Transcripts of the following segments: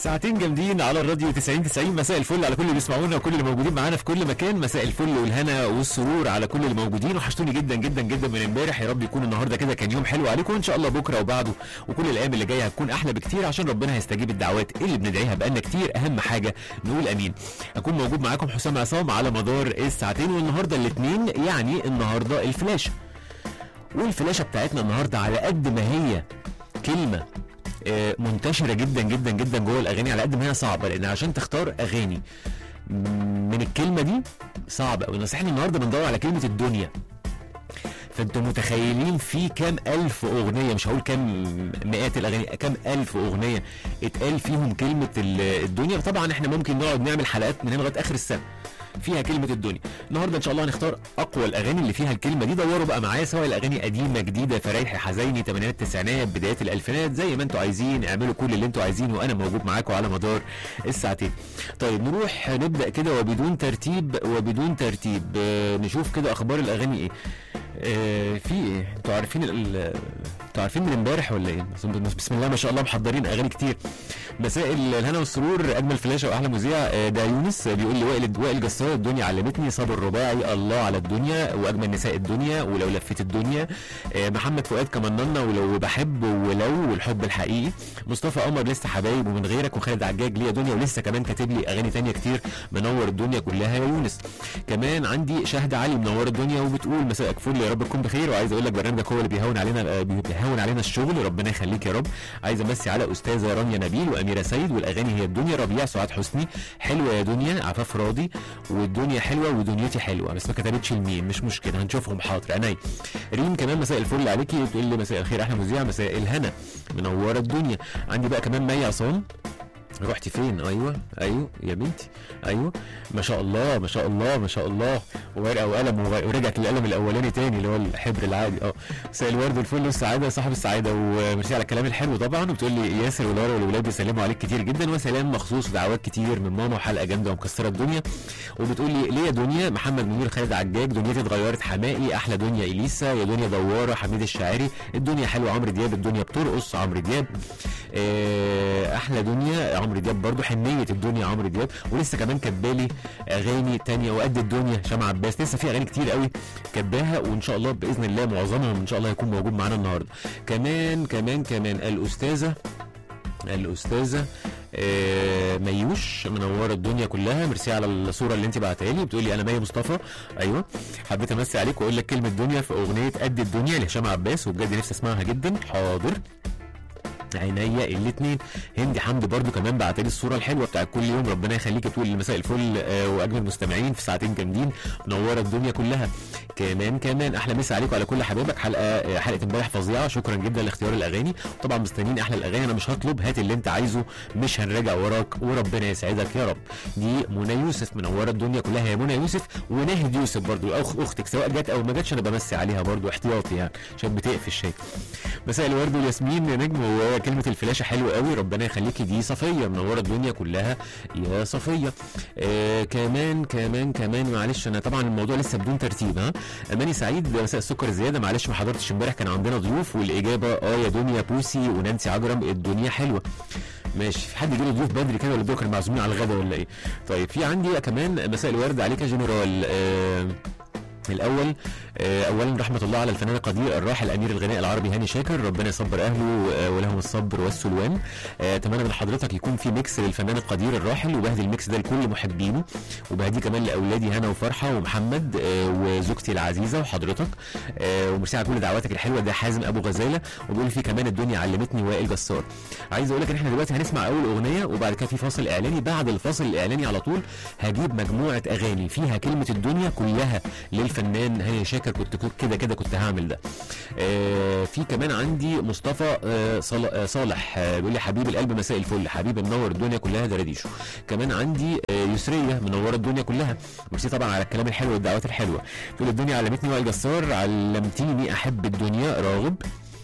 ساعتين جامدين على الراديو 90 90 مساء الفل على كل اللي بيسمعونا وكل اللي موجودين معانا في كل مكان مساء الفل والهنا والسرور على كل اللي موجودين وحشتوني جدا جدا جدا من امبارح يا رب يكون النهارده كده كان يوم حلو عليكم وان شاء الله بكره وبعده وكل الايام اللي جايه هتكون احلى بكتير عشان ربنا هيستجيب الدعوات اللي بندعيها بقالنا كتير اهم حاجه نقول امين هكون موجود معاكم حسام عصام على مدار الساعتين والنهارده الاثنين يعني النهارده الفلاشه والفلاشه بتاعتنا النهارده على قد ما هي كلمه آه، منتشره جدا جدا جدا جوه الاغاني على قد ما هي صعبه لان عشان تختار اغاني من الكلمه دي صعبه قوي نصيحتي النهارده بندور على كلمه الدنيا فانتوا متخيلين في كام الف اغنيه مش هقول كام مئات الاغاني كام الف اغنيه اتقال فيهم كلمه ال- الدنيا طبعا احنا ممكن نقعد نعمل حلقات من هنا لغايه اخر السنه فيها كلمه الدنيا النهارده ان شاء الله هنختار اقوى الاغاني اللي فيها الكلمه دي دوروا بقى معايا سواء الاغاني قديمه جديده فرايحي حزيني تمانينات تسعينات بدايات الالفينات زي ما انتوا عايزين اعملوا كل اللي انتوا عايزينه وانا موجود معاكم على مدار الساعتين طيب نروح نبدا كده وبدون ترتيب وبدون ترتيب آه، نشوف كده اخبار الاغاني ايه آه، في ايه انتوا عارفين ال- انتوا عارفين من امبارح ولا ايه بس- بسم الله ما شاء الله محضرين اغاني كتير مساء الهنا والسرور اجمل فلاشه واحلى مذيع آه، ده يونس آه، بيقول لي وائل وائل جسار الدنيا علمتني صبر رباعي الله على الدنيا واجمل نساء الدنيا ولو لفيت الدنيا آه، محمد فؤاد كمننا ولو بحب ولو والحب الحقيقي مصطفى قمر لسه حبايب ومن غيرك وخالد عجاج ليا دنيا ولسه كمان كاتب لي اغاني تانية كتير منور الدنيا كلها يا يونس كمان عندي شهد علي منور الدنيا وبتقول مساءك فل يا رب تكون بخير وعايز اقول لك برنامجك هو اللي بيهون علينا آه، بيهون علينا الشغل ربنا يخليك يا رب عايز امسي على استاذه رانيا نبيل واميره سيد والاغاني هي الدنيا ربيع سعاد حسني حلوه يا دنيا عفاف راضي والدنيا حلوه ودنيتي حلوه بس ما كتبتش المين مش مشكله هنشوفهم حاضر عينيا ريم كمان مساء الفل عليكي بتقول لي مساء الخير احلى مذيع مساء الهنا منوره الدنيا عندي بقى كمان مي عصام رحتي فين ايوه ايوه يا بنتي ايوه ما شاء الله ما شاء الله ما شاء الله ورقه وقلم وغ- ورجعت للقلم الاولاني تاني اللي هو الحبر العادي اه مساء الورد والفل والسعاده صاحب السعاده وميرسي على الكلام الحلو طبعا وبتقول لي ياسر ولارا والولاد بيسلموا عليك كتير جدا وسلام مخصوص ودعوات كتير من ماما وحلقه جامده ومكسره الدنيا وبتقول لي ليه يا دنيا محمد منير خالد عجاج دنيتي اتغيرت حمائي احلى دنيا اليسا يا دنيا دواره حميد الشاعري الدنيا حلوه عمرو دياب الدنيا بترقص عمرو دياب آه، احلى دنيا عمرو دياب برضو حنيه الدنيا عمرو دياب ولسه كمان كاتبالي اغاني تانية وقد الدنيا شمع عباس لسه في اغاني كتير قوي كاتباها وان شاء الله باذن الله معظمهم ان شاء الله هيكون موجود معانا النهارده كمان كمان كمان الاستاذه الاستاذه آه، ميوش منوره الدنيا كلها ميرسي على الصوره اللي انت بعتها لي بتقولي انا مي مصطفى ايوه حبيت امسي عليك واقول لك كلمه دنيا في اغنيه قد الدنيا لهشام عباس وبجد نفسي اسمعها جدا حاضر عينيا الاثنين هندي حمد برضو كمان بعت لي الصوره الحلوه بتاعت كل يوم ربنا يخليك تقول مساء الفل آه، واجمل مستمعين في ساعتين جامدين منوره الدنيا كلها كمان كمان احلى مسا عليكم على كل حبايبك حلقه آه، حلقه امبارح فظيعه شكرا جدا لاختيار الاغاني طبعا مستنيين احلى الاغاني انا مش هطلب هات اللي انت عايزه مش هنراجع وراك وربنا يسعدك يا رب دي منى يوسف منوره الدنيا كلها يا منى يوسف وناهد يوسف برضو أخ اختك سواء جت او ما جاتش انا بمسي عليها برضو احتياطي يعني عشان بتقفش شيء مساء الورد والياسمين يا نجم وكلمه الفلاشه حلوه قوي ربنا يخليكي دي صفيه منوره الدنيا كلها يا صفيه آه كمان كمان كمان معلش انا طبعا الموضوع لسه بدون ترتيب ها اماني سعيد مساء السكر الزياده معلش ما حضرتش امبارح كان عندنا ضيوف والاجابه اه يا دنيا بوسي ونانسي عجرم الدنيا حلوه ماشي في حد جاله ضيوف بدري كده ولا دول كانوا معزومين على الغدا ولا ايه طيب في عندي كمان مساء الورد عليك يا جنرال آه الاول آه، اولا رحمه الله على الفنان القدير الراحل امير الغناء العربي هاني شاكر ربنا يصبر اهله آه، ولهم الصبر والسلوان آه، اتمنى من حضرتك يكون في ميكس للفنان القدير الراحل وبهدي الميكس ده لكل محبينه وبهديه كمان لاولادي هنا وفرحه ومحمد آه، وزوجتي العزيزه وحضرتك آه، وميرسي على كل دعواتك الحلوه ده حازم ابو غزاله وبيقول في كمان الدنيا علمتني وائل جسار عايز اقول لك ان احنا دلوقتي هنسمع اول اغنيه وبعد كده في فاصل اعلاني بعد الفاصل الاعلاني على طول هجيب مجموعه اغاني فيها كلمه الدنيا كلها للفنان هاني شاكر كنت كنت كده كده كنت هعمل ده آه في كمان عندي مصطفى آه صال- آه، صالح آه بيقول لي حبيب القلب مساء الفل حبيب منور الدنيا كلها درديشو كمان عندي آه يسريه منوره الدنيا كلها ميرسي طبعا على الكلام الحلو والدعوات الحلوه تقول الدنيا علمتني وائل جسار علمتيني احب الدنيا راغب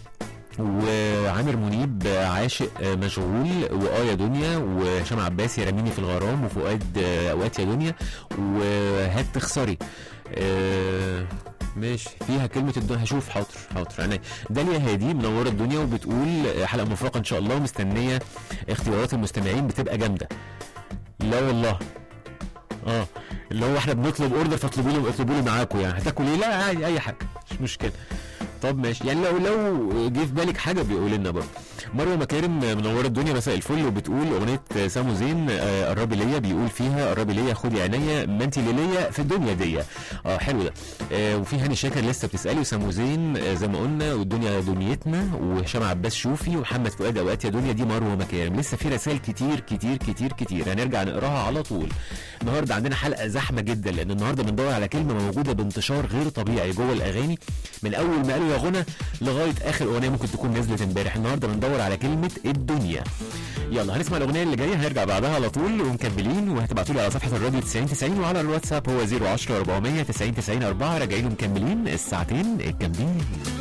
وعامر منيب عاشق مشغول واه يا دنيا وهشام عباس يرميني في الغرام وفؤاد اوقات يا دنيا وهات تخسري آه، ماشي فيها كلمة الدنيا هشوف حاضر حاضر عينيا داليا هادي منورة الدنيا وبتقول حلقة مفرقة إن شاء الله ومستنية اختيارات المستمعين بتبقى جامدة لا والله اه اللي هو احنا بنطلب اوردر فاطلبوا لي اطلبوا لي معاكم يعني هتاكل ايه لا عادي اي حاجه مش مشكله طب ماشي يعني لو لو جه في بالك حاجه بيقول لنا برضه مروه مكارم منوره الدنيا مساء الفل وبتقول اغنيه سامو زين آه، قربي ليا بيقول فيها قربي ليا خدي عينيا ما انت اللي ليا في الدنيا دي اه حلو ده آه وفي هاني شاكر لسه بتسالي وسامو زين آه زي ما قلنا والدنيا دنيتنا وهشام عباس شوفي ومحمد فؤاد اوقات يا دنيا دي مروه مكارم لسه في رسائل كتير كتير كتير كتير هنرجع نقراها على طول النهارده عندنا حلقه زحمه جدا لان النهارده بندور على كلمه موجوده بانتشار غير طبيعي جوه الاغاني من اول ما قالوا يا غنى لغايه اخر اغنيه ممكن تكون نزلت امبارح النهارده بندور على كلمه الدنيا يلا هنسمع الاغنيه اللي جايه هنرجع بعدها على طول ومكملين وهتبعتوا لي على صفحه الراديو 90 90 وعلى الواتساب هو 010 400 90 90 4 راجعين ومكملين الساعتين الجامدين